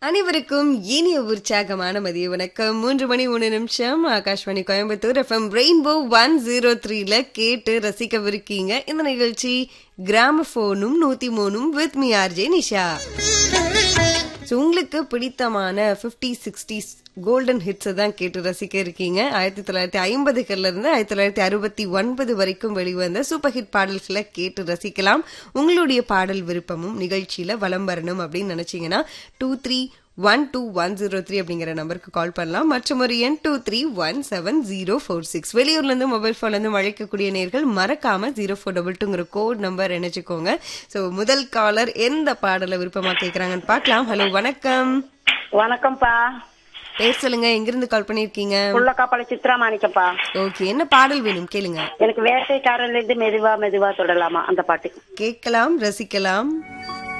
அனைவருக்கும் இனிய உற்சாகமான மதிய வணக்கம் மூன்று மணி மூணு நிமிஷம் Akashvani Coimbatore FM rainbow one zero த்ரீல கேட்டு ரசிக்கவிருக்கீங்க இந்த நிகழ்ச்சி கிராமபோனும் நூத்தி மூணும் with me RJ Nisha So, உங்களுக்கு பிடித்தமான 50 சிக்ஸ்டீஸ் கோல்டன் ஹிட்ஸை தான் கேட்டு ரசிக்க இருக்கீங்க ஆயிரத்தி தொள்ளாயிரத்தி ஐம்பதுகள்ல இருந்து ஆயிரத்தி தொள்ளாயிரத்தி அறுபத்தி ஒன்பது வரைக்கும் வெளிவந்த சூப்பர் ஹிட் பாடல்களை கேட்டு ரசிக்கலாம் உங்களுடைய பாடல் விருப்பமும் நிகழ்ச்சியில வலம் வரணும் அப்படின்னு நினைச்சீங்கன்னா two three one two one zero three அப்படிங்கிற நம்பருக்கு கால் பண்ணலாம் மற்றும் ஒரு எண் two three one seven zero four six வெளியூர்ல இருந்து மொபைல் போன்ல இருந்து அழைக்கக்கூடிய நேர்கள் மறக்காம ஜீரோ ஃபோர் டபுள் டூங்கிற கோட் நம்பர் நினைச்சுக்கோங்க சோ முதல் காலர் எந்த பாடலை விருப்பமா கேக்குறாங்கன்னு பார்க்கலாம் ஹலோ வணக்கம் வணக்கம்ப்பா பேர் சொல்லுங்க எங்கிருந்து கால் பண்ணிருக்கீங்க உள்ளக்காப்பாள சித்ரா மாணிக்கப்பா ஓகே என்ன பாடல் வேணும் கேளுங்க எனக்கு வேட்டைக்காரன்ல இருந்து மெதுவா மெதுவா தொடலாமா அந்த பாட்டு கேட்கலாம் ரசிக்கலாம்